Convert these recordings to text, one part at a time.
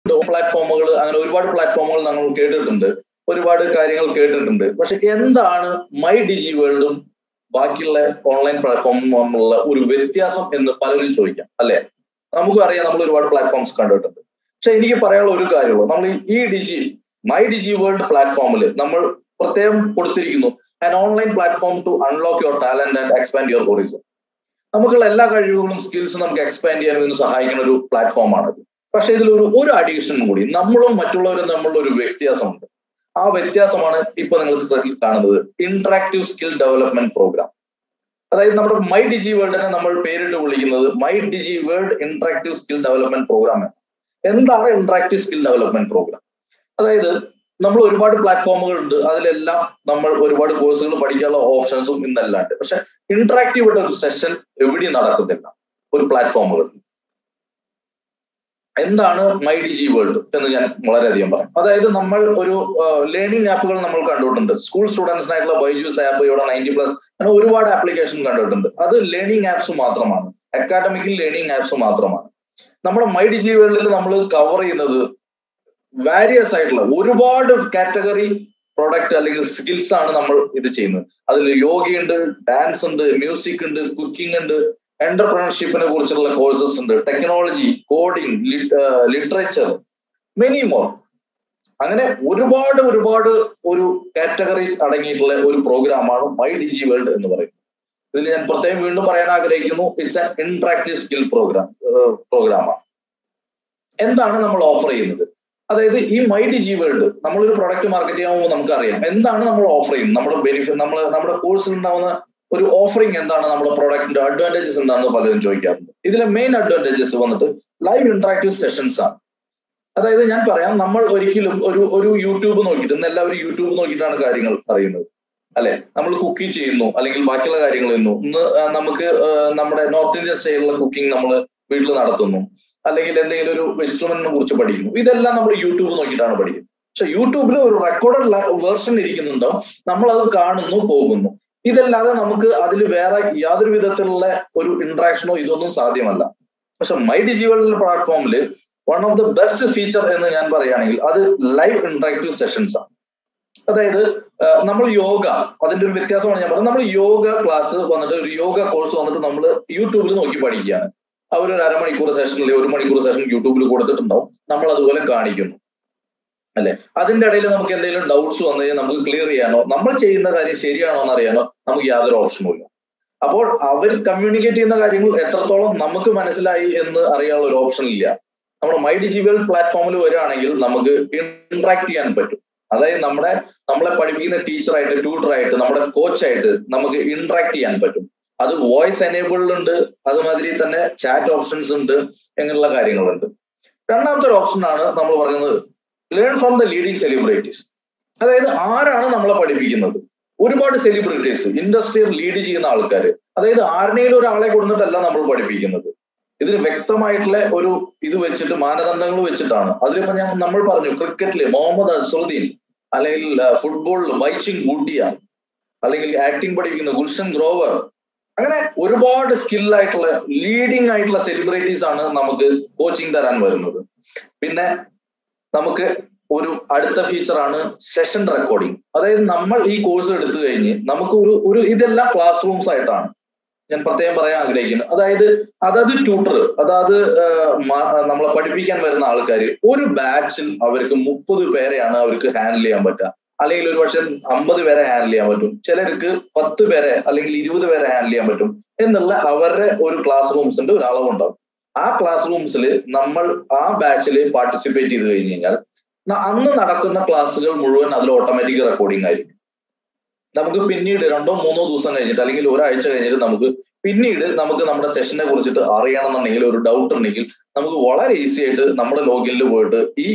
പ്ലാറ്റ്ഫോമുകൾ അങ്ങനെ ഒരുപാട് പ്ലാറ്റ്ഫോമുകൾ നമ്മൾ കേട്ടിട്ടുണ്ട് ഒരുപാട് കാര്യങ്ങൾ കേട്ടിട്ടുണ്ട് പക്ഷെ എന്താണ് മൈ ഡിജി വേൾഡും ബാക്കിയുള്ള ഓൺലൈൻ പ്ലാറ്റ്ഫോമും തമ്മിലുള്ള ഒരു വ്യത്യാസം എന്ന് പലരും ചോദിക്കാം അല്ലെ നമുക്കും അറിയാം നമ്മൾ ഒരുപാട് പ്ലാറ്റ്ഫോംസ് കണ്ടിട്ടുണ്ട് പക്ഷെ എനിക്ക് പറയാനുള്ള ഒരു കാര്യമുള്ളൂ നമ്മൾ ഈ ഡിജി മൈ ഡിജി വേൾഡ് പ്ലാറ്റ്ഫോമിൽ നമ്മൾ പ്രത്യേകം കൊടുത്തിരിക്കുന്നു an online platform to unlock your talent and expand your horizon നമുക്കുള്ള എല്ലാ കഴിവുകളും സ്കിൽസും നമുക്ക് എക്സ്പാൻഡ് ചെയ്യാൻ വേണ്ടി സഹായിക്കുന്ന ഒരു പ്ലാറ്റ്ഫോമാണ് പക്ഷെ ഇതിലൊരു ഒരു അഡീഷനും കൂടി നമ്മളും മറ്റുള്ളവരും തമ്മിലുള്ള ഒരു വ്യത്യാസമുണ്ട് ആ വ്യത്യാസമാണ് ഇപ്പൊ നിങ്ങൾ സ്ക്രീനിൽ കാണുന്നത് ഇന്ററാക്റ്റീവ് സ്കിൽ ഡെവലപ്മെന്റ് പ്രോഗ്രാം അതായത് നമ്മുടെ മൈ ഡിജി വേൾഡിനെ നമ്മൾ പേരിട്ട് വിളിക്കുന്നത് my digi world interactive skill development programme എന്താണ് ഇന്ററാക്റ്റീവ് സ്കിൽ ഡെവലപ്മെന്റ് പ്രോഗ്രാം അതായത് നമ്മൾ ഒരുപാട് പ്ലാറ്റ്ഫോമുകൾ ഉണ്ട് അതിലെല്ലാം നമ്മൾ ഒരുപാട് കോഴ്സുകൾ പഠിക്കാനുള്ള ഓപ്ഷൻസും ഇന്നെല്ലാം ഉണ്ട് പക്ഷെ ഇന്ററാക്റ്റീവ് ആയിട്ട് ഒരു സെഷൻ എവിടെയും നടക്കുന്നില്ല ഒരു പ്ലാറ്റ്ഫോമുകൾ എന്താണ് മൈ ഡി ജി വേൾഡ് എന്ന് ഞാൻ വളരെയധികം പറയും അതായത് നമ്മൾ ഒരു ലേണിംഗ് ആപ്പുകൾ നമ്മൾ കണ്ടിട്ടുണ്ട് സ്കൂൾ സ്റ്റുഡൻസിനായിട്ടുള്ള ബൈജൂസ് ആപ്പ് ഇവിടെ നയൻറ്റി പ്ലസ് അങ്ങനെ ഒരുപാട് ആപ്ലിക്കേഷൻ കണ്ടിട്ടുണ്ട് അത് ലേണിംഗ് ആപ്സ് മാത്രമാണ് അക്കാഡമിക്കൽ ലേണിംഗ് ആപ്സ് മാത്രമാണ് നമ്മുടെ മൈ ഡി ജി വേൾഡിൽ നമ്മൾ കവർ ചെയ്യുന്നത് വാരിയസ് ആയിട്ടുള്ള ഒരുപാട് കാറ്റഗറി പ്രൊഡക്റ്റ് അല്ലെങ്കിൽ സ്കിൽസ് ആണ് നമ്മൾ ഇത് ചെയ്യുന്നത് അതിൽ യോഗയുണ്ട് ഡാൻസ് ഉണ്ട് മ്യൂസിക് ഉണ്ട് കുക്കിംഗ് ഉണ്ട് എന്റർപ്രണർഷിപ്പിനെ കുറിച്ചുള്ള കോഴ്സസ് ഉണ്ട് technology coding literature many more അങ്ങനെ ഒരുപാട് ഒരുപാട് ഒരു കാറ്റഗറീസ് അടങ്ങിയിട്ടുള്ള ഒരു പ്രോഗ്രാമാണ് മൈ ഡി ജി വേൾഡ് എന്ന് പറയുന്നത് ഇതിൽ ഞാൻ പ്രത്യേകം വീണ്ടും പറയാൻ ആഗ്രഹിക്കുന്നു it's an interactive skill programme പ്രോഗ്രാമാണ് എന്താണ് നമ്മൾ ഓഫർ ചെയ്യുന്നത് അതായത് ഈ മൈ ഡി ജി വേൾഡ് നമ്മളൊരു പ്രൊഡക്റ്റ് മാർക്കറ്റ് ചെയ്യുമ്പോൾ നമുക്കറിയാം എന്താണ് നമ്മൾ ഓഫർ ചെയ്യുന്നത് നമ്മുടെ ബെനിഫിറ്റ് നമ്മൾ നമ്മുടെ കോഴ്സിൽ ഉണ്ടാവുന്ന ഒരു ഓഫറിംഗ് എന്താണ് നമ്മുടെ പ്രോഡക്റ്റിന്റെ അഡ്വാൻറ്റേജസ് എന്താണെന്ന് പലരും ചോദിക്കാറുണ്ട് ഇതിലെ മെയിൻ അഡ്വാൻറ്റേജസ് വന്നിട്ട് ലൈവ് ഇന്ററാക്റ്റീവ് സെഷൻസ് ആണ് അതായത് ഞാൻ പറയാം നമ്മൾ ഒരിക്കലും ഒരു ഒരു യൂട്യൂബ് നോക്കിയിട്ട് ഇന്ന് എല്ലാവരും യൂട്യൂബ് നോക്കിയിട്ടാണ് കാര്യങ്ങൾ അറിയുന്നത് അല്ലെ നമ്മൾ കുക്കിംഗ് ചെയ്യുന്നു അല്ലെങ്കിൽ ബാക്കിയുള്ള കാര്യങ്ങൾ ചെയ്യുന്നു ഇന്ന് നമുക്ക് നമ്മുടെ നോർത്ത് ഇന്ത്യൻ സ്റ്റൈലിലുള്ള കുക്കിംഗ് നമ്മൾ വീട്ടിൽ നടത്തുന്നു അല്ലെങ്കിൽ എന്തെങ്കിലും ഒരു ഇൻസ്ട്രുമെന്റിനെ കുറിച്ച് പഠിക്കുന്നു ഇതെല്ലാം നമ്മൾ യൂട്യൂബ് നോക്കിയിട്ടാണ് പഠിക്കുന്നത് പക്ഷെ യൂട്യൂബിൽ ഒരു റെക്കോർഡഡ് വേർഷൻ ഇരിക്കുന്നുണ്ടാവും നമ്മൾ അത് കാണുന്നു പോകുന്നു ഇതല്ലാതെ നമുക്ക് അതിൽ വേറെ യാതൊരു വിധത്തിലുള്ള ഒരു ഇന്ററാക്ഷനോ ഇതൊന്നും സാധ്യമല്ല പക്ഷെ മൈ ഡിജിറ്റൽ പ്ലാറ്റ്ഫോമിൽ one of the best feature എന്ന് ഞാൻ പറയുകയാണെങ്കിൽ അത് ലൈവ് ഇന്ററാക്റ്റീവ് സെഷൻസ് ആണ് അതായത് നമ്മൾ യോഗ അതിന്റെ ഒരു വ്യത്യാസമാണ് ഞാൻ പറഞ്ഞത് നമ്മൾ യോഗ ക്ലാസ് വന്നിട്ട് ഒരു യോഗ കോഴ്സ് വന്നിട്ട് നമ്മൾ യൂട്യൂബിൽ നോക്കി പഠിക്കുകയാണ് അവർ ഒരു അരമണിക്കൂർ സെഷനിൽ ഒരു മണിക്കൂർ സെഷൻ യൂട്യൂബിൽ കൊടുത്തിട്ടുണ്ടാവും നമ്മൾ അതുപോലെ കാണിക്കുന്നു അല്ലെ അതിന്റെ ഇടയിൽ നമുക്ക് എന്തെങ്കിലും ഡൗട്ട്സ് വന്നു കഴിഞ്ഞാൽ നമുക്ക് ക്ലിയർ ചെയ്യാനോ നമ്മൾ ചെയ്യുന്ന കാര്യം ശരിയാണോ എന്ന് അറിയാനോ നമുക്ക് യാതൊരു ഓപ്ഷനും ഇല്ല അപ്പോൾ അവർ കമ്മ്യൂണിക്കേറ്റ് ചെയ്യുന്ന കാര്യങ്ങൾ എത്രത്തോളം നമുക്ക് മനസ്സിലായി എന്ന് അറിയാനുള്ള ഒരു ഓപ്ഷൻ ഇല്ല നമ്മുടെ മൈ ഡിജിറ്റൽ പ്ലാറ്റ്ഫോമിൽ വരികയാണെങ്കിൽ നമുക്ക് ഇന്ററാക്ട് ചെയ്യാൻ പറ്റും അതായത് നമ്മുടെ നമ്മളെ പഠിപ്പിക്കുന്ന ടീച്ചറായിട്ട് ട്യൂട്ടറായിട്ട് നമ്മുടെ കോച്ചായിട്ട് നമുക്ക് ഇന്ററാക്ട് ചെയ്യാൻ പറ്റും അത് വോയിസ് എനേബിൾഡ് ഉണ്ട് അതുമാതിരി തന്നെ ചാറ്റ് ഓപ്ഷൻസ് ഉണ്ട് എന്നുള്ള കാര്യങ്ങളുണ്ട് രണ്ടാമത്തെ ഒരു ഓപ്ഷൻ ആണ് നമ്മൾ പറയുന്നത് learn from the leading celebrities അതായത് ആരാണ് നമ്മളെ പഠിപ്പിക്കുന്നത് ഒരുപാട് സെലിബ്രിറ്റീസ് ഇൻഡസ്ട്രിയിൽ ലീഡ് ചെയ്യുന്ന ആൾക്കാർ അതായത് ആരുടെയും ഒരാളെ കൊടുത്തിട്ടല്ല നമ്മൾ പഠിപ്പിക്കുന്നത് ഇതിന് വ്യക്തമായിട്ടുള്ള ഒരു ഇത് വെച്ചിട്ട് മാനദണ്ഡങ്ങൾ വെച്ചിട്ടാണ് അതിലിപ്പോ ഞാൻ നമ്മൾ പറഞ്ഞു ക്രിക്കറ്റില് മുഹമ്മദ് അസറുദ്ദീൻ അല്ലെങ്കിൽ ഫുട്ബോളിൽ വൈച്ചിങ് ബൂട്ടിയ അല്ലെങ്കിൽ ആക്ടിങ് പഠിപ്പിക്കുന്ന ഗുൽഷൻ ഗ്രോവർ അങ്ങനെ ഒരുപാട് സ്കില്ലായിട്ടുള്ള ലീഡിങ് ആയിട്ടുള്ള സെലിബ്രിറ്റീസ് ആണ് നമുക്ക് കോച്ചിങ് തരാൻ വരുന്നത് പിന്നെ നമുക്ക് ഒരു അടുത്ത ഫീച്ചറാണ് സെഷൻ റെക്കോർഡിംഗ് അതായത് നമ്മൾ ഈ കോഴ്സ് എടുത്തു കഴിഞ്ഞ് നമുക്ക് ഒരു ഒരു ഇതെല്ലാം ക്ലാസ് റൂംസ് ആയിട്ടാണ് ഞാൻ പ്രത്യേകം പറയാൻ ആഗ്രഹിക്കുന്നു അതായത് അതത് ട്യൂട്ടർ അതായത് നമ്മളെ പഠിപ്പിക്കാൻ വരുന്ന ആൾക്കാർ ഒരു ബാച്ചിൽ അവർക്ക് മുപ്പത് പേരെയാണ് അവർക്ക് ഹാൻഡിൽ ചെയ്യാൻ പറ്റുക അല്ലെങ്കിൽ ഒരു പക്ഷെ അമ്പത് പേരെ ഹാൻഡിൽ ചെയ്യാൻ പറ്റും ചിലർക്ക് പത്ത് പേരെ അല്ലെങ്കിൽ ഇരുപത് പേരെ ഹാൻഡിൽ ചെയ്യാൻ പറ്റും എന്നുള്ള അവരുടെ ഒരു ക്ലാസ് റൂംസിന്റെ ഒരു അളവുണ്ടാവും ആ ക്ലാസ് റൂംസിൽ നമ്മൾ ആ ബാച്ചിൽ പാർട്ടിസിപ്പേറ്റ് ചെയ്ത് കഴിഞ്ഞ് കഴിഞ്ഞാൽ അന്ന് നടക്കുന്ന ക്ലാസ്സുകൾ മുഴുവൻ അതിൽ ഓട്ടോമാറ്റിക് റെക്കോർഡിംഗ് ആയിരിക്കും നമുക്ക് പിന്നീട് രണ്ടോ മൂന്നോ ദിവസം കഴിഞ്ഞിട്ട് അല്ലെങ്കിൽ ഒരാഴ്ച കഴിഞ്ഞിട്ട് നമുക്ക് പിന്നീട് നമുക്ക് നമ്മുടെ സെഷനെ കുറിച്ചിട്ട് അറിയണമെന്നുണ്ടെങ്കിൽ ഒരു ഡൗട്ട് ഉണ്ടെങ്കിൽ നമുക്ക് വളരെ ഈസി ആയിട്ട് നമ്മുടെ ലോഗിനിൽ പോയിട്ട് ഈ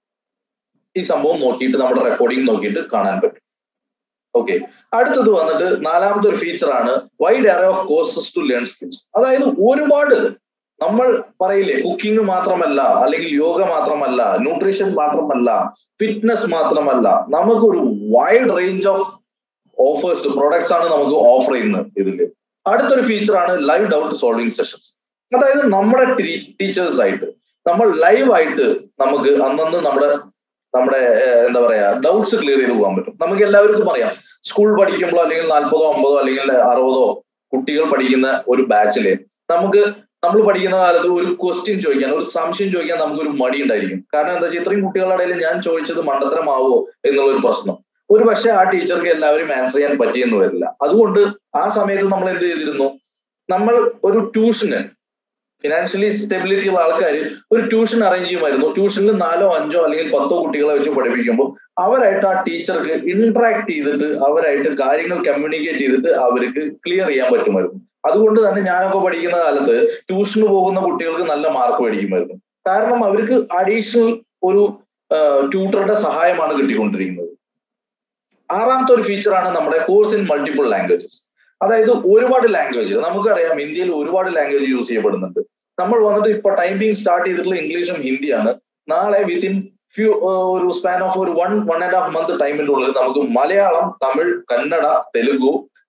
ഈ സംഭവം നോക്കിയിട്ട് നമ്മുടെ റെക്കോർഡിംഗ് നോക്കിയിട്ട് കാണാൻ പറ്റും ഓക്കെ അടുത്തത് വന്നിട്ട് നാലാമത്തെ ഒരു ഫീച്ചറാണ് wide array of courses to learn skills അതായത് ഒരുപാട് നമ്മൾ പറയില്ലേ കുക്കിംഗ് മാത്രമല്ല അല്ലെങ്കിൽ യോഗ മാത്രമല്ല ന്യൂട്രീഷൻ മാത്രമല്ല ഫിറ്റ്നസ് മാത്രമല്ല നമുക്കൊരു wide range of offers products ആണ് നമുക്ക് ഓഫർ ചെയ്യുന്നത് ഇതില് അടുത്തൊരു ഫീച്ചറാണ് ലൈവ് ഡൗട്ട് സോൾവിങ് സെഷൻസ് അതായത് നമ്മുടെ ടീച്ചേഴ്സ് ആയിട്ട് നമ്മൾ ലൈവായിട്ട് നമുക്ക് അന്നന്ന് നമ്മുടെ നമ്മുടെ എന്താ പറയാ ഡൗട്ട്സ് ക്ലിയർ ചെയ്ത് പോകാൻ പറ്റും നമുക്ക് എല്ലാവർക്കും അറിയാം സ്കൂൾ പഠിക്കുമ്പോൾ അല്ലെങ്കിൽ നാൽപ്പതോ അമ്പതോ അല്ലെങ്കിൽ അറുപതോ കുട്ടികൾ പഠിക്കുന്ന ഒരു ബാച്ചില് നമുക്ക് നമ്മൾ പഠിക്കുന്ന കാലത്ത് ഒരു ക്വസ്റ്റ്യൻ ചോദിക്കാൻ ഒരു സംശയം ചോദിക്കാൻ നമുക്കൊരു മടി ഉണ്ടായിരിക്കും കാരണം എന്താ വെച്ചാൽ ഇത്രയും കുട്ടികളുടെ ഇടയിൽ ഞാൻ ചോദിച്ചത് മണ്ടത്തരമാവോ എന്നുള്ളൊരു പ്രശ്നം ഒരു പക്ഷെ ആ ടീച്ചർക്ക് എല്ലാവരും ആൻസർ ചെയ്യാൻ പറ്റിയെന്ന് വരില്ല അതുകൊണ്ട് ആ സമയത്ത് നമ്മൾ എന്ത് ചെയ്തിരുന്നു നമ്മൾ ഒരു ട്യൂഷന് ഫിനാൻഷ്യലി സ്റ്റെബിലിറ്റി ഉള്ള ആൾക്കാർ ഒരു ട്യൂഷൻ അറേഞ്ച് ചെയ്യുമായിരുന്നു ട്യൂഷനിൽ നാലോ അഞ്ചോ അല്ലെങ്കിൽ പത്തോ കുട്ടികളെ വെച്ച് പഠിപ്പിക്കുമ്പോൾ അവരായിട്ട് ആ ടീച്ചർക്ക് ഇന്ററാക്ട് ചെയ്തിട്ട് അവരായിട്ട് കാര്യങ്ങൾ കമ്മ്യൂണിക്കേറ്റ് ചെയ്തിട്ട് അവർക്ക് ക്ലിയർ ചെയ്യാൻ പറ്റുമായിരുന്നു അതുകൊണ്ട് തന്നെ ഞാനൊക്കെ പഠിക്കുന്ന കാലത്ത് ട്യൂഷന് പോകുന്ന കുട്ടികൾക്ക് നല്ല മാർക്ക് മേടിക്കുമായിരുന്നു കാരണം അവർക്ക് അഡീഷണൽ ഒരു ട്യൂട്ടറുടെ സഹായമാണ് കിട്ടിക്കൊണ്ടിരിക്കുന്നത് ആറാമത്തെ ഒരു ഫീച്ചറാണ് നമ്മുടെ കോഴ്സ് ഇൻ മൾട്ടിപ്പിൾ ലാംഗ്വേജസ് അതായത് ഒരുപാട് ലാംഗ്വേജ് നമുക്കറിയാം ഇന്ത്യയിൽ ഒരുപാട് ലാംഗ്വേജ് യൂസ് ചെയ്യപ്പെടുന്നുണ്ട് നമ്മൾ വന്നിട്ട് ഇപ്പൊ ടൈമിംഗ് സ്റ്റാർട്ട് ചെയ്തിട്ടുള്ള ഇംഗ്ലീഷും ഹിന്ദിയാണ് നാളെ വിത്തിൻ ഫ്യൂ ഒരു സ്പാൻ ഓഫ് ഒരു one one and half month ടൈമിന്റെ ഉള്ളിൽ നമുക്ക് മലയാളം തമിഴ് കന്നഡ തെലുഗു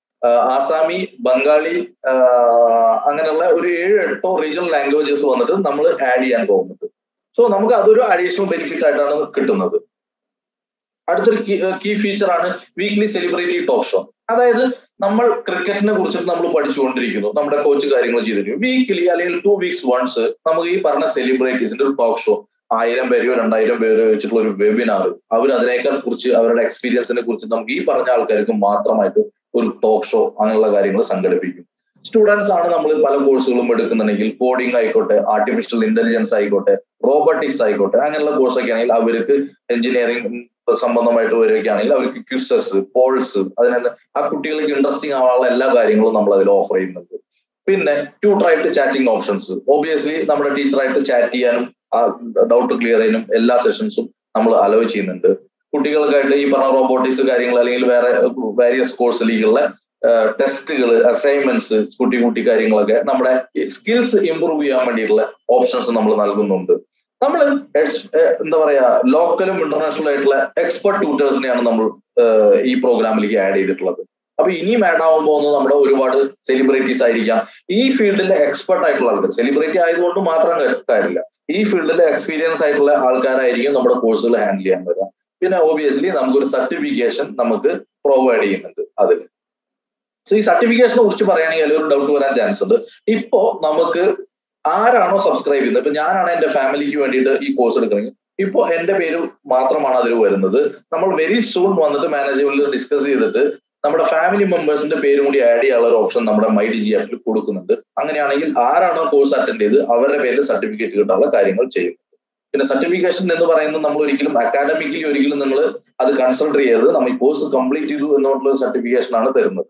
ആസാമി ബംഗാളി അങ്ങനെയുള്ള ഒരു ഏഴ് എട്ടോ റീജിയണൽ ലാംഗ്വേജസ് വന്നിട്ട് നമ്മൾ ആഡ് ചെയ്യാൻ പോകുന്നുണ്ട് സോ നമുക്ക് അതൊരു അഡീഷണൽ ബെനിഫിറ്റ് ആയിട്ടാണ് കിട്ടുന്നത് അടുത്തൊരു കീ ഫീച്ചർ ആണ് വീക്ക്ലി സെലിബ്രിറ്റി ടോക്ക് ഷോ അതായത് നമ്മൾ ക്രിക്കറ്റിനെ കുറിച്ചിട്ട് നമ്മൾ പഠിച്ചുകൊണ്ടിരിക്കുന്നു നമ്മുടെ കോച്ച് കാര്യങ്ങൾ ചെയ്തിരിക്കും വീക്ക്ലി അല്ലെങ്കിൽ ടു വീക്സ് വൺസ് നമുക്ക് ഈ പറഞ്ഞ സെലിബ്രിറ്റീസിന്റെ ഒരു ടോക്ക് ഷോ ആയിരം പേരെയോ രണ്ടായിരം പേരെയോ വെച്ചിട്ടുള്ള ഒരു വെബിനാർ അവർ അതിനേക്കാൾ കുറിച്ച് അവരുടെ എക്സ്പീരിയൻസിനെ കുറിച്ച് നമുക്ക് ഈ പറഞ്ഞ ആൾക്കാർക്ക് മാത്രമായിട്ട് ഒരു ടോക്ക് ഷോ അങ്ങനെയുള്ള കാര്യങ്ങൾ സംഘടിപ്പിക്കും സ്റ്റുഡൻസ് ആണ് നമ്മൾ പല കോഴ്സുകളും എടുക്കുന്നുണ്ടെങ്കിൽ കോഡിംഗ് ആയിക്കോട്ടെ ആർട്ടിഫിഷ്യൽ ഇന്റലിജൻസ് ആയിക്കോട്ടെ റോബോട്ടിക്സ് ആയിക്കോട്ടെ അങ്ങനെയുള്ള കോഴ്സൊക്കെ ആണെങ്കിൽ അവർക്ക് എഞ്ചിനീയറിംഗ് സംബന്ധമായിട്ട് വരികയാണെങ്കിൽ അവർക്ക് ക്യൂസസ് പോൾസ് അതിനെ ആ കുട്ടികൾക്ക് ഇൻട്രസ്റ്റിംഗ് ആവാനുള്ള എല്ലാ കാര്യങ്ങളും നമ്മൾ അതിൽ ഓഫർ ചെയ്യുന്നുണ്ട് പിന്നെ ട്യൂട്ടറായിട്ട് ചാറ്റിംഗ് ഓപ്ഷൻസ് ഓബിയസ്ലി നമ്മുടെ ടീച്ചറായിട്ട് ചാറ്റ് ചെയ്യാനും ആ ഡൗട്ട് ക്ലിയർ ചെയ്യാനും എല്ലാ സെഷൻസും നമ്മൾ അലോ ചെയ്യുന്നുണ്ട് കുട്ടികൾക്കായിട്ട് ഈ പറഞ്ഞ റോബോട്ടിക്സ് കാര്യങ്ങൾ അല്ലെങ്കിൽ വേറെ വേരിയസ് കോഴ്സിലേക്കുള്ള ടെസ്റ്റുകൾ അസൈൻമെന്റ്സ് കുട്ടി കുട്ടി കാര്യങ്ങളൊക്കെ നമ്മുടെ സ്കിൽസ് ഇമ്പ്രൂവ് ചെയ്യാൻ വേണ്ടിയിട്ടുള്ള ഓപ്ഷൻസ് നമ്മൾ നൽകുന്നുണ്ട് നമ്മൾ എന്താ പറയാ ലോക്കലും ഇന്റർനാഷണൽ ആയിട്ടുള്ള എക്സ്പെർട്ട് ട്യൂട്ടേഴ്സിനെയാണ് നമ്മൾ ഈ പ്രോഗ്രാമിലേക്ക് ആഡ് ചെയ്തിട്ടുള്ളത് അപ്പൊ ഇനിയും ആഡ് ആവാൻ പോകുന്നത് നമ്മുടെ ഒരുപാട് സെലിബ്രിറ്റീസ് ആയിരിക്കാം ഈ ഫീൽഡിലെ എക്സ്പെർട്ട് ആയിട്ടുള്ള ആൾക്കാർ സെലിബ്രിറ്റി ആയതുകൊണ്ട് മാത്രം കാര്യമില്ല ഈ ഫീൽഡിലെ എക്സ്പീരിയൻസ് ആയിട്ടുള്ള ആൾക്കാരായിരിക്കും നമ്മുടെ കോഴ്സുകൾ ഹാൻഡിൽ ചെയ്യാൻ വരിക പിന്നെ ഓബിയസ്ലി നമുക്കൊരു സർട്ടിഫിക്കേഷൻ നമുക്ക് പ്രൊവൈഡ് ചെയ്യുന്നുണ്ട് അതിൽ സോ ഈ സർട്ടിഫിക്കേഷനെ കുറിച്ച് പറയുകയാണെങ്കിൽ ഒരു ഡൗട്ട് വരാൻ ചാൻസ് ഉണ്ട് ഇപ്പോ നമുക്ക് ആരാണോ സബ്സ്ക്രൈബ് ചെയ്യുന്നത് ഇപ്പൊ ഞാനാണ് എന്റെ ഫാമിലിക്ക് വേണ്ടിയിട്ട് ഈ കോഴ്സ് എടുക്കുന്നത് ഇപ്പോ എന്റെ പേര് മാത്രമാണ് അതിൽ വരുന്നത് നമ്മൾ വെരി സൂൺ വന്നിട്ട് മാനേജറിൽ ഡിസ്കസ് ചെയ്തിട്ട് നമ്മുടെ ഫാമിലി മെമ്പേഴ്സിന്റെ പേരും കൂടി ആഡ് ചെയ്യാനുള്ള ഒരു ഓപ്ഷൻ നമ്മുടെ മൈ ഡി ജി ആപ്പിൽ കൊടുക്കുന്നുണ്ട് അങ്ങനെയാണെങ്കിൽ ആരാണോ കോഴ്സ് അറ്റൻഡ് ചെയ്ത് അവരുടെ പേരിൽ സർട്ടിഫിക്കറ്റ് കിട്ടാനുള്ള കാര്യങ്ങൾ ചെയ്യുന്നുണ്ട് പിന്നെ സർട്ടിഫിക്കേഷൻ എന്ന് പറയുന്നത് നമ്മൾ ഒരിക്കലും അക്കാഡമിക്കലി ഒരിക്കലും നിങ്ങൾ അത് കൺസിഡർ ചെയ്യരുത് നമ്മൾ ഈ കോഴ്സ് കംപ്ലീറ്റ് ചെയ്തു എന്നുള്ള സർട്ടിഫിക്കേഷൻ ആണ് തരുന്നത്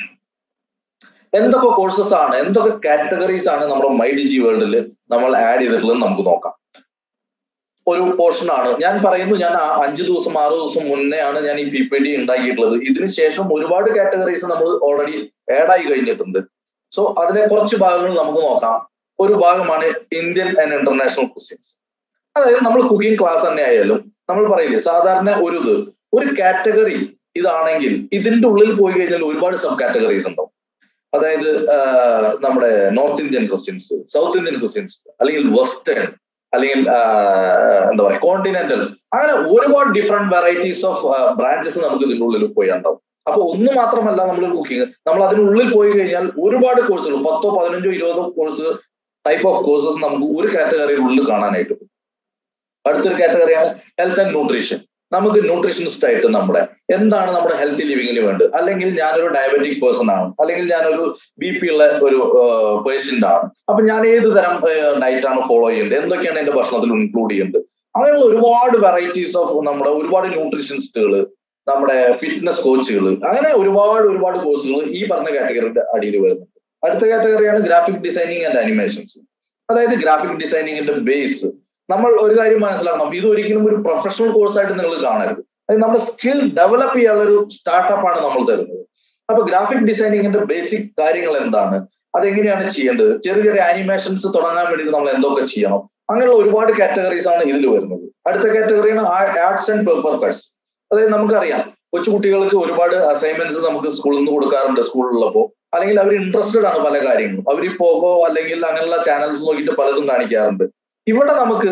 എന്തൊക്കെ കോഴ്സസ് ആണ് എന്തൊക്കെ കാറ്റഗറീസ് ആണ് നമ്മുടെ മൈ ഡി ജി വേൾഡിൽ നമ്മൾ ആഡ് ചെയ്തിട്ടുള്ളത് നമുക്ക് നോക്കാം ഒരു പോർഷൻ ആണ് ഞാൻ പറയുന്നു ഞാൻ അഞ്ചു ദിവസം ആറ് ദിവസം മുന്നേ ആണ് ഞാൻ ഈ പി പി ഡി ഉണ്ടാക്കിയിട്ടുള്ളത് ഇതിന് ശേഷം ഒരുപാട് കാറ്റഗറീസ് നമ്മൾ ഓൾറെഡി ആഡ് ആയി കഴിഞ്ഞിട്ടുണ്ട് സോ അതിലെ കുറച്ച് ഭാഗങ്ങൾ നമുക്ക് നോക്കാം ഒരു ഭാഗമാണ് ഇന്ത്യൻ ആൻഡ് ഇന്റർനാഷണൽ ക്വസ്റ്റ്യൻസ് അതായത് നമ്മൾ കുക്കിംഗ് ക്ലാസ് തന്നെ ആയാലും നമ്മൾ പറയില്ലേ സാധാരണ ഒരു ഇത് ഒരു കാറ്റഗറി ഇതാണെങ്കിൽ ഇതിന്റെ ഉള്ളിൽ പോയി കഴിഞ്ഞാൽ ഒരുപാട് സബ് കാറ്റഗറീസ് ഉണ്ടാവും അതായത് നമ്മുടെ north Indian questions south Indian questions അല്ലെങ്കിൽ വെസ്റ്റേൺ അല്ലെങ്കിൽ എന്താ പറയുക കോണ്ടിനെന്റൽ അങ്ങനെ ഒരുപാട് ഡിഫറെന്റ് വെറൈറ്റീസ് ഓഫ് ബ്രാഞ്ചസ് നമുക്ക് ഇതിന്റെ ഉള്ളിൽ പോയി ഉണ്ടാവും അപ്പൊ ഒന്ന് മാത്രമല്ല നമ്മൾ കുക്കിംഗ് നമ്മൾ അതിനുള്ളിൽ പോയി കഴിഞ്ഞാൽ ഒരുപാട് കോഴ്സുകൾ പത്തോ പതിനഞ്ചോ ഇരുപതോ കോഴ്സ് ടൈപ്പ് ഓഫ് കോഴ്സസ് നമുക്ക് ഒരു കാറ്റഗറിയിനുള്ളിൽ കാണാനായിട്ട് പറ്റും അടുത്തൊരു കാറ്റഗറിയാണ് ഹെൽത്ത് ആൻഡ് ന്യൂട്രീഷൻ നമുക്ക് ന്യൂട്രീഷനിസ്റ്റ് ആയിട്ട് നമ്മുടെ എന്താണ് നമ്മുടെ ഹെൽത്തി ലിവിങ്ങിന് വേണ്ടത് അല്ലെങ്കിൽ ഞാനൊരു ഡയബറ്റിക് പേഴ്സൺ ആണ് അല്ലെങ്കിൽ ഞാനൊരു ബി പി ഉള്ള ഒരു പേഷ്യന്റ് ആണ് അപ്പൊ ഞാൻ ഏത് തരം ഡയറ്റ് ആണ് ഫോളോ ചെയ്യേണ്ടത് എന്തൊക്കെയാണ് എന്റെ ഭക്ഷണത്തിൽ ഇൻക്ലൂഡ് ചെയ്യേണ്ടത് അങ്ങനെയുള്ള ഒരുപാട് വെറൈറ്റീസ് ഓഫ് നമ്മുടെ ഒരുപാട് ന്യൂട്രീഷനിസ്റ്റുകൾ നമ്മുടെ ഫിറ്റ്നസ് കോച്ചുകൾ അങ്ങനെ ഒരുപാട് ഒരുപാട് കോഴ്സുകൾ ഈ പറഞ്ഞ കാറ്റഗറിയുടെ അടിയിൽ വരുന്നുണ്ട് അടുത്ത കാറ്റഗറിയാണ് ഗ്രാഫിക് ഡിസൈനിങ് ആൻഡ് അനിമേഷൻസ് അതായത് ഗ്രാഫിക് ഡിസൈനിങ്ങിന്റെ ബേസ് നമ്മൾ ഒരു കാര്യം മനസ്സിലാക്കണം ഇത് ഒരിക്കലും ഒരു പ്രൊഫഷണൽ കോഴ്സായിട്ട് നിങ്ങൾ കാണരുത് അത് നമ്മുടെ സ്കിൽ ഡെവലപ്പ് ചെയ്യാനുള്ള ഒരു സ്റ്റാർട്ടപ്പ് ആണ് നമ്മൾ തരുന്നത് അപ്പൊ ഗ്രാഫിക് ഡിസൈനിങ്ങിന്റെ ബേസിക് കാര്യങ്ങൾ എന്താണ് അതെങ്ങനെയാണ് ചെയ്യേണ്ടത് ചെറിയ ചെറിയ ആനിമേഷൻസ് തുടങ്ങാൻ വേണ്ടിയിട്ട് നമ്മൾ എന്തൊക്കെ ചെയ്യണം അങ്ങനെയുള്ള ഒരുപാട് കാറ്റഗറീസ് ആണ് ഇതിൽ വരുന്നത് അടുത്ത കാറ്റഗറിയാണ് ആർട്സ് ആൻഡ് പേപ്പർ കട്ട്സ് അതായത് നമുക്കറിയാം കൊച്ചു കുട്ടികൾക്ക് ഒരുപാട് അസൈൻമെന്റ്സ് നമുക്ക് സ്കൂളിൽ നിന്ന് കൊടുക്കാറുണ്ട് സ്കൂളിലുള്ളപ്പോൾ അല്ലെങ്കിൽ അവർ ഇൻട്രസ്റ്റഡ് ആണ് പല കാര്യങ്ങളും അവർ പോകോ അല്ലെങ്കിൽ അങ്ങനെയുള്ള ചാനൽസ് നോക്കിയിട്ട് പലതും കാണിക്കാറുണ്ട് ഇവിടെ നമുക്ക്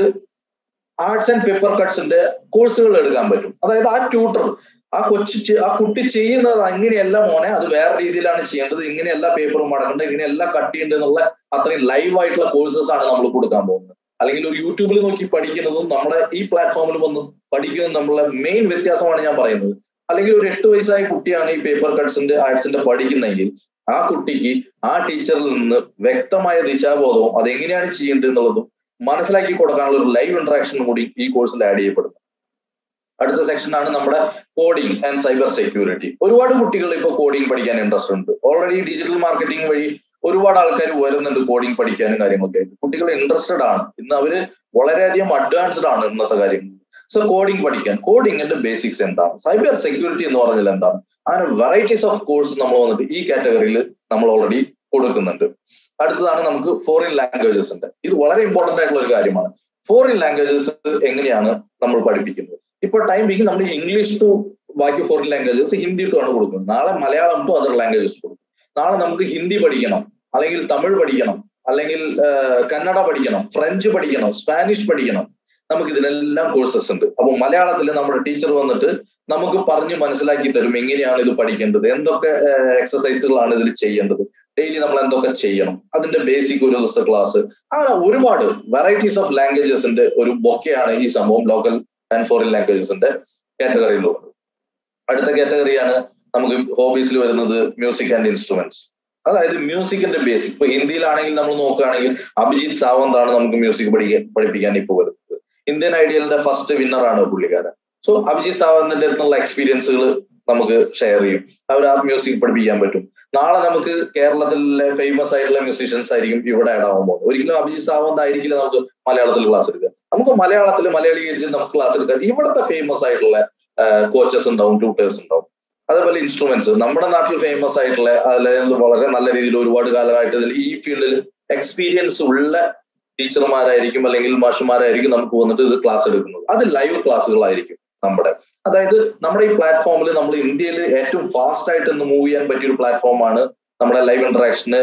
ആർട്സ് ആൻഡ് പേപ്പർ കട്ട്സിന്റെ കോഴ്സുകൾ എടുക്കാൻ പറ്റും അതായത് ആ ട്യൂട്ടർ ആ കൊച്ചു ആ കുട്ടി ചെയ്യുന്നത് അങ്ങനെയല്ല മോനെ അത് വേറെ രീതിയിലാണ് ചെയ്യേണ്ടത് ഇങ്ങനെയല്ല പേപ്പർ മടക്കേണ്ടത് ഇങ്ങനെയല്ല കട്ട് ചെയ്യേണ്ടത് എന്നുള്ള അത്രയും ലൈവ് ആയിട്ടുള്ള കോഴ്സസ് ആണ് നമ്മൾ കൊടുക്കാൻ പോകുന്നത് അല്ലെങ്കിൽ ഒരു യൂട്യൂബിൽ നോക്കി പഠിക്കുന്നതും നമ്മുടെ ഈ പ്ലാറ്റ്ഫോമിൽ വന്ന് പഠിക്കുന്നതും നമ്മളുടെ മെയിൻ വ്യത്യാസമാണ് ഞാൻ പറയുന്നത് അല്ലെങ്കിൽ ഒരു എട്ട് വയസ്സായ കുട്ടിയാണ് ഈ പേപ്പർ കട്ട്സിന്റെ ആർട്സിന്റെ പഠിക്കുന്നതെങ്കിൽ ആ കുട്ടിക്ക് ആ ടീച്ചറിൽ നിന്ന് വ്യക്തമായ ദിശാബോധവും അതെങ്ങനെയാണ് ചെയ്യേണ്ടത് എന്നുള്ളതും മനസ്സിലാക്കി കൊടുക്കാനുള്ള ഒരു ലൈവ് ഇന്ററാക്ഷനും കൂടി ഈ കോഴ്സിൽ ആഡ് ചെയ്യപ്പെടുന്നു അടുത്ത സെക്ഷനാണ് നമ്മുടെ കോഡിംഗ് ആൻഡ് സൈബർ സെക്യൂരിറ്റി ഒരുപാട് കുട്ടികൾ ഇപ്പോൾ കോഡിംഗ് പഠിക്കാൻ ഇൻട്രസ്റ്റ് ഉണ്ട് ഓൾറെഡി ഡിജിറ്റൽ മാർക്കറ്റിംഗ് വഴി ഒരുപാട് ആൾക്കാർ വരുന്നുണ്ട് കോഡിംഗ് പഠിക്കാനും കാര്യങ്ങളൊക്കെ ആയിട്ട് കുട്ടികൾ ഇൻട്രസ്റ്റഡ് ആണ് ഇന്ന് അവര് വളരെയധികം അഡ്വാൻസ്ഡ് ആണ് ഇന്നത്തെ കാര്യങ്ങൾ സോ കോഡിംഗ് പഠിക്കാൻ കോഡിങ്ങിന്റെ ബേസിക്സ് എന്താണ് സൈബർ സെക്യൂരിറ്റി എന്ന് പറഞ്ഞാൽ എന്താണ് അങ്ങനെ വെറൈറ്റീസ് ഓഫ് കോഴ്സ് നമ്മൾ വന്നിട്ട് ഈ കാറ്റഗറിയിൽ നമ്മൾ ഓൾറെഡി കൊടുക്കുന്നുണ്ട് അടുത്തതാണ് നമുക്ക് ഫോറിൻ ലാംഗ്വേജസിന്റെ ഇത് വളരെ ഇമ്പോർട്ടന്റ് ആയിട്ടുള്ള ഒരു കാര്യമാണ് ഫോറിൻ ലാംഗ്വേജസ് എങ്ങനെയാണ് നമ്മൾ പഠിപ്പിക്കുന്നത് ഇപ്പൊ ടൈം ബീങ് നമ്മൾ ഇംഗ്ലീഷ് ടു ബാക്കി ഫോറിൻ ലാംഗ്വേജസ് ഹിന്ദി ടു ആണ് കൊടുക്കുന്നത് നാളെ മലയാളം ടു അതർ ലാംഗ്വേജസ് കൊടുക്കും നാളെ നമുക്ക് ഹിന്ദി പഠിക്കണം അല്ലെങ്കിൽ തമിഴ് പഠിക്കണം അല്ലെങ്കിൽ കന്നഡ പഠിക്കണം ഫ്രഞ്ച് പഠിക്കണം സ്പാനിഷ് പഠിക്കണം നമുക്ക് ഇതിനെല്ലാം കോഴ്സസ് ഉണ്ട് അപ്പോൾ മലയാളത്തിൽ നമ്മുടെ ടീച്ചർ വന്നിട്ട് നമുക്ക് പറഞ്ഞ് മനസ്സിലാക്കി തരും എങ്ങനെയാണ് ഇത് പഠിക്കേണ്ടത് എന്തൊക്കെ എക്സസൈസുകളാണ് ഇതിൽ ചെയ്യേണ്ടത് ഡെയിലി നമ്മൾ എന്തൊക്കെ ചെയ്യണം അതിന്റെ ബേസിക് ഒരു ദിവസത്തെ ക്ലാസ് അങ്ങനെ ഒരുപാട് വെറൈറ്റീസ് ഓഫ് ലാംഗ്വേജസിന്റെ ഒരു ബൊക്കെയാണ് ഈ സംഭവം ലോക്കൽ ആൻഡ് ഫോറിൻ ലാംഗ്വേജസിന്റെ കാറ്റഗറിയിലുള്ളത് അടുത്ത കാറ്റഗറിയാണ് നമുക്ക് ഹോബീസിൽ വരുന്നത് മ്യൂസിക് ആൻഡ് ഇൻസ്ട്രുമെന്റ്സ് അതായത് മ്യൂസിക്കിന്റെ ബേസിക് ഇപ്പൊ ഹിന്ദിയിലാണെങ്കിൽ നമ്മൾ നോക്കുകയാണെങ്കിൽ അഭിജിത് സാവന്ത് ആണ് നമുക്ക് മ്യൂസിക് പഠിക്കാൻ പഠിപ്പിക്കാൻ ഇപ്പോൾ വരുന്നത് ഇന്ത്യൻ ഐഡിയലിന്റെ ഫസ്റ്റ് വിന്നർ ആണ് പുള്ളിക്കാരൻ സോ അഭിജിത് സാവന്തിന്റെ അടുത്തുള്ള എക്സ്പീരിയൻസുകൾ നമുക്ക് ഷെയർ ചെയ്യും അവർ ആ മ്യൂസിക് പഠിപ്പിക്കാൻ പറ്റും നാളെ നമുക്ക് കേരളത്തിലെ ഫേമസ് ആയിട്ടുള്ള മ്യൂസീഷ്യൻസ് ആയിരിക്കും ഇവിടെ ആഡാവാൻ പോകുന്നത് ഒരിക്കലും അഭിജിത് സാവന്ത് ആയിരിക്കില്ല നമുക്ക് മലയാളത്തിൽ ക്ലാസ് എടുക്കുക നമുക്ക് മലയാളത്തിൽ മലയാളീകരിച്ച് നമുക്ക് ക്ലാസ് എടുക്കാം ഇവിടുത്തെ ഫേമസ് ആയിട്ടുള്ള കോച്ചസ് ഉണ്ടാവും ട്യൂട്ടേഴ്സ് ഉണ്ടാവും അതേപോലെ ഇൻസ്ട്രുമെന്റ്സ് നമ്മുടെ നാട്ടിൽ ഫേമസ് ആയിട്ടുള്ള അല്ലെങ്കിൽ വളരെ നല്ല രീതിയിൽ ഒരുപാട് കാലമായിട്ട് ഈ ഫീൽഡിൽ എക്സ്പീരിയൻസ് ഉള്ള ടീച്ചർമാരായിരിക്കും അല്ലെങ്കിൽ മാഷുമാരായിരിക്കും നമുക്ക് വന്നിട്ട് ഇത് ക്ലാസ് എടുക്കുന്നത് അത് ലൈവ് ക്ലാസ്സുകളായിരിക്കും നമ്മുടെ അതായത് നമ്മുടെ ഈ പ്ലാറ്റ്ഫോമിൽ നമ്മൾ ഇന്ത്യയിൽ ഏറ്റവും ഫാസ്റ്റ് ആയിട്ട് ഇന്ന് മൂവ് ചെയ്യാൻ പറ്റിയ ഒരു പ്ലാറ്റ്ഫോമാണ് നമ്മുടെ ലൈവ് ഇന്ററാക്ഷന്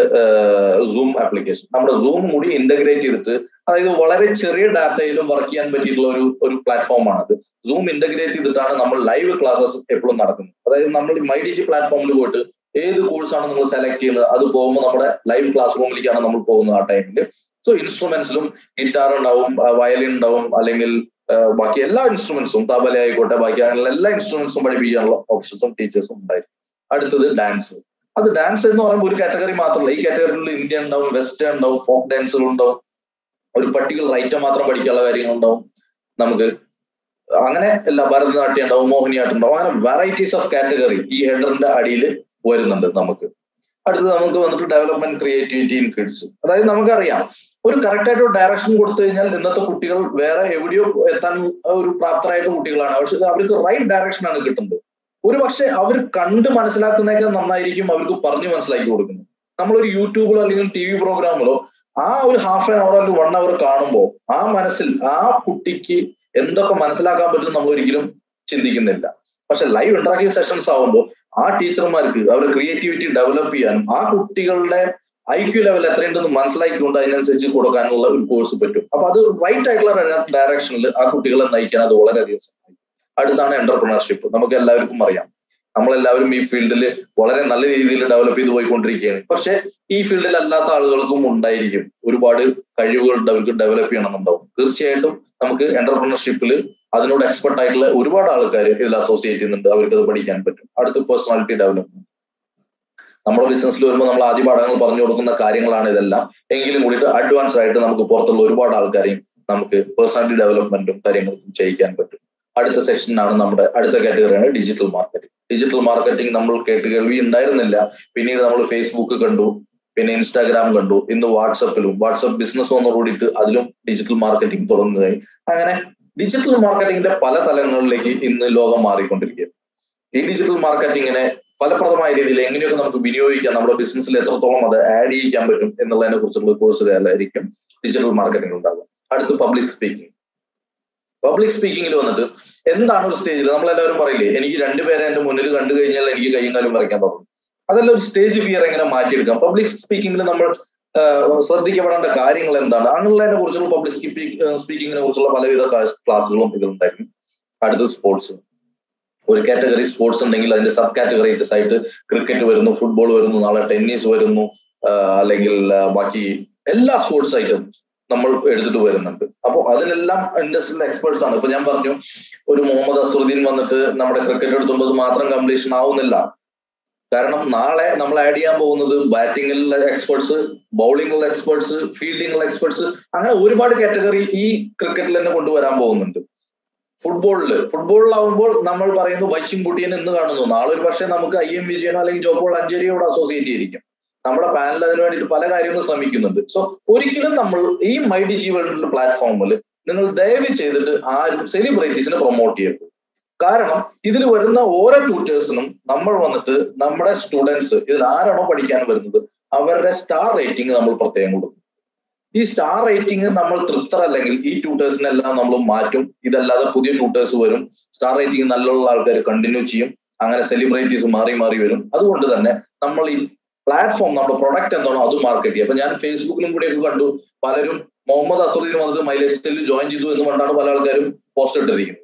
സൂം ആപ്ലിക്കേഷൻ നമ്മുടെ സൂം കൂടി ഇന്റഗ്രേറ്റ് ചെയ്തിട്ട് അതായത് വളരെ ചെറിയ ഡാറ്റയിലും വർക്ക് ചെയ്യാൻ പറ്റിയിട്ടുള്ള ഒരു ഒരു പ്ലാറ്റ്ഫോമാണ് അത് സൂം ഇന്റഗ്രേറ്റ് ചെയ്തിട്ടാണ് നമ്മൾ ലൈവ് ക്ലാസ്സസ് എപ്പോഴും നടക്കുന്നത് അതായത് നമ്മൾ മൈ ഡി ജി പ്ലാറ്റ്ഫോമിൽ പോയിട്ട് ഏത് കോഴ്സാണ് നിങ്ങൾ സെലക്ട് ചെയ്യുന്നത് അത് പോകുമ്പോൾ നമ്മുടെ ലൈവ് ക്ലാസ് റൂമിലേക്കാണ് നമ്മൾ പോകുന്നത് ആ ടൈമിൽ സോ ഇൻസ്ട്രുമെന്റ്സിലും ഗിറ്റാർ ഉണ്ടാവും വയലിൻ ഉണ്ടാവും അല്ലെങ്കിൽ ബാക്കി എല്ലാ ഇൻസ്ട്രുമെന്റ്സും തബല ആയിക്കോട്ടെ ബാക്കി അങ്ങനെയുള്ള എല്ലാ ഇൻസ്ട്രുമെന്റ്സും പഠിപ്പിക്കാനുള്ള ഓപ്ഷൻസും ടീച്ചേഴ്സും ഉണ്ടായിരിക്കും അടുത്തത് ഡാൻസ് അത് ഡാൻസ് എന്ന് പറയുമ്പോൾ ഒരു കാറ്റഗറി മാത്രമല്ല ഈ കാറ്റഗറിയിൽ ഇന്ത്യൻ ഉണ്ടാവും വെസ്റ്റേൺ ഉണ്ടാവും ഫോക്ക് ഡാൻസുകൾ ഉണ്ടാവും ഒരു പർട്ടിക്കുലർ ഐറ്റം മാത്രം പഠിക്കാനുള്ള കാര്യങ്ങൾ ഉണ്ടാവും നമുക്ക് അങ്ങനെ എല്ലാ ഭരതനാട്യം ഉണ്ടാവും മോഹിനിയാട്ടം ഉണ്ടാവും അങ്ങനെ വെറൈറ്റീസ് ഓഫ് കാറ്റഗറി ഈ ഹെഡറിന്റെ അടിയിൽ വരുന്നുണ്ട് നമുക്ക് അടുത്തത് നമുക്ക് വന്നിട്ട് ഡെവലപ്മെന്റ് ക്രിയേറ്റിവിറ്റി ഇൻ കിഡ്സ് അതായത് നമുക്കറിയാം ഒരു കറക്റ്റ് ആയിട്ട് ഡയറക്ഷൻ കൊടുത്തു കഴിഞ്ഞാൽ ഇന്നത്തെ കുട്ടികൾ വേറെ എവിടെയോ എത്താൻ ഒരു പ്രാപ്തരായിട്ട് കുട്ടികളാണ് പക്ഷെ അവർക്ക് റൈറ്റ് ഡയറക്ഷൻ ആണ് കിട്ടുന്നത് ഒരു പക്ഷെ അവർ കണ്ട് മനസ്സിലാക്കുന്നതൊക്കെ നന്നായിരിക്കും അവർക്ക് പറഞ്ഞു മനസ്സിലാക്കി കൊടുക്കുന്നത് നമ്മളൊരു യൂട്യൂബിലോ അല്ലെങ്കിൽ ടി വി പ്രോഗ്രാമിലോ ആ ഒരു ഹാഫ് ആൻ അവർ അല്ലെങ്കിൽ വൺ അവർ കാണുമ്പോൾ ആ മനസ്സിൽ ആ കുട്ടിക്ക് എന്തൊക്കെ മനസ്സിലാക്കാൻ പറ്റും നമ്മൾ ഒരിക്കലും ചിന്തിക്കുന്നില്ല പക്ഷെ ലൈവ് ഇന്ററാക്റ്റീവ് സെഷൻസ് ആകുമ്പോൾ ആ ടീച്ചർമാർക്ക് അവരുടെ ക്രിയേറ്റിവിറ്റി ഡെവലപ്പ് ചെയ്യാനും ആ കുട്ടികളുടെ ഐ ക്യു ലെവൽ എത്രയുണ്ടെന്ന് മനസ്സിലാക്കിക്കൊണ്ട് അതിനനുസരിച്ച് കൊടുക്കാനുള്ള ഒരു കോഴ്സ് പറ്റും അപ്പൊ അത് റൈറ്റ് ആയിട്ടുള്ള ഡയറക്ഷനിൽ ആ കുട്ടികളെ നയിക്കാൻ അത് വളരെയധികം സഹായിക്കും അടുത്താണ് എന്റർപ്രണർഷിപ്പ് നമുക്ക് എല്ലാവർക്കും അറിയാം നമ്മളെല്ലാവരും ഈ ഫീൽഡിൽ വളരെ നല്ല രീതിയിൽ ഡെവലപ്പ് ചെയ്ത് പോയിക്കൊണ്ടിരിക്കുകയാണ് പക്ഷെ ഈ ഫീൽഡിൽ അല്ലാത്ത ആളുകൾക്കും ഉണ്ടായിരിക്കും ഒരുപാട് കഴിവുകൾ അവർക്ക് ഡെവലപ്പ് ചെയ്യണമെന്നുണ്ടാവും തീർച്ചയായിട്ടും നമുക്ക് എന്റർപ്രണർഷിപ്പിൽ അതിനോട് എക്സ്പെർട്ട് ആയിട്ടുള്ള ഒരുപാട് ആൾക്കാർ ഇതിൽ അസോസിയേറ്റ് ചെയ്യുന്നുണ്ട് അവർക്ക് അത് പഠിക്കാൻ പറ്റും അടുത്ത് പേഴ്സണാലിറ്റി ഡെവലപ്മെന്റ് നമ്മുടെ ബിസിനസ്സിൽ വരുമ്പോൾ നമ്മൾ ആദ്യ പാഠങ്ങൾ പറഞ്ഞു കൊടുക്കുന്ന കാര്യങ്ങളാണ് ഇതെല്ലാം എങ്കിലും കൂടിയിട്ട് അഡ്വാൻസ് ആയിട്ട് നമുക്ക് പുറത്തുള്ള ഒരുപാട് ആൾക്കാരെയും നമുക്ക് പേഴ്സണാലിറ്റി ഡെവലപ്മെന്റും കാര്യങ്ങളും ചെയ്യിക്കാൻ പറ്റും അടുത്ത സെഷനാണ് നമ്മുടെ അടുത്ത കാറ്റഗറിയാണ് ഡിജിറ്റൽ മാർക്കറ്റിംഗ് ഡിജിറ്റൽ മാർക്കറ്റിംഗ് നമ്മൾ കേട്ട് കേൾവി ഉണ്ടായിരുന്നില്ല പിന്നീട് നമ്മൾ ഫേസ്ബുക്ക് കണ്ടു പിന്നെ ഇൻസ്റ്റാഗ്രാം കണ്ടു ഇന്ന് വാട്സപ്പിലും വാട്സപ്പ് ബിസിനസ് വന്നതോടിയിട്ട് അതിലും ഡിജിറ്റൽ മാർക്കറ്റിംഗ് തുടങ്ങുകയായി അങ്ങനെ ഡിജിറ്റൽ മാർക്കറ്റിംഗിന്റെ പല തലങ്ങളിലേക്ക് ഇന്ന് ലോകം മാറിക്കൊണ്ടിരിക്കുകയാണ് ഈ ഡിജിറ്റൽ മാർക്കറ്റിംഗിനെ ഫലപ്രദമായ രീതിയിൽ എങ്ങനെയൊക്കെ നമുക്ക് വിനിയോഗിക്കാം നമ്മുടെ ബിസിനസ്സിൽ എത്രത്തോളം അത് ആഡ് ചെയ്യിക്കാൻ പറ്റും എന്നുള്ളതിനെ കുറിച്ചുള്ള കോഴ്സുകളായിരിക്കും ഡിജിറ്റൽ മാർക്കറ്റിംഗ് ഉണ്ടാകുക അടുത്ത് പബ്ലിക് സ്പീക്കിംഗ് പബ്ലിക് സ്പീക്കിംഗിൽ വന്നിട്ട് എന്താണ് ഒരു സ്റ്റേജിൽ നമ്മളെല്ലാവരും പറയില്ലേ എനിക്ക് രണ്ടുപേരെ എന്റെ മുന്നിൽ കണ്ടു കഴിഞ്ഞാൽ എനിക്ക് കൈയും കാലും വരയ്ക്കാൻ തുടങ്ങും അതല്ല ഒരു സ്റ്റേജ് ഫിയർ എങ്ങനെ മാറ്റിയെടുക്കാം പബ്ലിക് സ്പീക്കിംഗിൽ നമ്മൾ ശ്രദ്ധിക്കപ്പെടേണ്ട കാര്യങ്ങൾ എന്താണ് അങ്ങനെയുള്ളതിനെ കുറിച്ചുള്ള പബ്ലിക് സ്പീക്കിങ്ങിനെ കുറിച്ചുള്ള പലവിധ ക്ലാസ്സുകളും ഇതിലുണ്ടായിരിക്കും അടുത്ത സ്പോർട്സ് ഒരു കാറ്റഗറി സ്പോർട്സ് ഉണ്ടെങ്കിൽ അതിന്റെ സബ് കാറ്റഗറീസ് ആയിട്ട് ക്രിക്കറ്റ് വരുന്നു ഫുട്ബോൾ വരുന്നു നാളെ ടെന്നീസ് വരുന്നു അല്ലെങ്കിൽ ബാക്കി എല്ലാ സ്പോർട്സ് ഐറ്റം നമ്മൾ എടുത്തിട്ട് വരുന്നുണ്ട് അപ്പോൾ അതിനെല്ലാം ഇൻഡസ്ട്രിയൽ എക്സ്പേർട്സ് ആണ് ഇപ്പൊ ഞാൻ പറഞ്ഞു ഒരു മുഹമ്മദ് അസറുദ്ദീൻ വന്നിട്ട് നമ്മുടെ ക്രിക്കറ്റ് എടുത്തുള്ളത് മാത്രം കംപ്ലീഷൻ ആവുന്നില്ല കാരണം നാളെ നമ്മൾ ആഡ് ചെയ്യാൻ പോകുന്നത് ബാറ്റിംഗിലുള്ള എക്സ്പേർട്സ് ബൗളിംഗിലുള്ള എക്സ്പേർട്സ് ഫീൽഡിംഗിലുള്ള എക്സ്പേർട്സ് അങ്ങനെ ഒരുപാട് കാറ്റഗറി ഈ ക്രിക്കറ്റിൽ തന്നെ കൊണ്ടുവരാൻ പോകുന്നുണ്ട് ഫുട്ബോളിൽ ഫുട്ബോളിലാവുമ്പോൾ നമ്മൾ പറയുന്നു വൈച്ചിങ് കുട്ടിയൻ എന്ന് കാണുന്നു നാളെ ഒരു പക്ഷേ നമുക്ക് ഐ എം വിജയനോ അല്ലെങ്കിൽ ജോപ്പോൾ അഞ്ചേരിയോട് അസോസിയേറ്റ് ചെയ്തിരിക്കും നമ്മുടെ പാനൽ അതിനു വേണ്ടിയിട്ട് പല കാര്യങ്ങളും ശ്രമിക്കുന്നുണ്ട് സോ ഒരിക്കലും നമ്മൾ ഈ മൈ ഡി ജി വേൾഡ് പ്ലാറ്റ്ഫോമിൽ നിങ്ങൾ ദയവ് ചെയ്തിട്ട് ആരും സെലിബ്രിറ്റീസിനെ പ്രൊമോട്ട് ചെയ്യരുത് കാരണം ഇതിൽ വരുന്ന ഓരോ ട്യൂട്ടേഴ്സിനും നമ്മൾ വന്നിട്ട് നമ്മുടെ സ്റ്റുഡൻസ് ഇതിൽ ആരാണോ പഠിക്കാൻ വരുന്നത് അവരുടെ സ്റ്റാർ റേറ്റിംഗ് നമ്മൾ പ്രത്യേകം കൊടുക്കും ഈ സ്റ്റാർ റേറ്റിംഗ് നമ്മൾ തൃപ്തരല്ലെങ്കിൽ ഈ ട്യൂട്ടേഴ്സിനെല്ലാം നമ്മൾ മാറ്റും ഇതല്ലാതെ പുതിയ ട്യൂട്ടേഴ്സ് വരും സ്റ്റാർ റേറ്റിംഗ് നല്ലുള്ള ആൾക്കാർ കണ്ടിന്യൂ ചെയ്യും അങ്ങനെ സെലിബ്രിറ്റീസ് മാറി മാറി വരും അതുകൊണ്ട് തന്നെ നമ്മൾ ഈ പ്ലാറ്റ്ഫോം നമ്മുടെ പ്രൊഡക്റ്റ് എന്താണോ അത് മാർക്കറ്റ് ചെയ്യുക അപ്പൊ ഞാൻ ഫേസ്ബുക്കിലും കൂടെയൊക്കെ കണ്ടു പലരും മുഹമ്മദ് അസറുദ്ദീൻ വന്നിട്ട് മൈലേജ് സ്റ്റൈലിൽ ജോയിൻ ചെയ്തു എന്ന് കൊണ്ടാണ് പല ആൾക്കാരും പോസ്റ്റ് ഇട്ടിരിക്കുന്നത്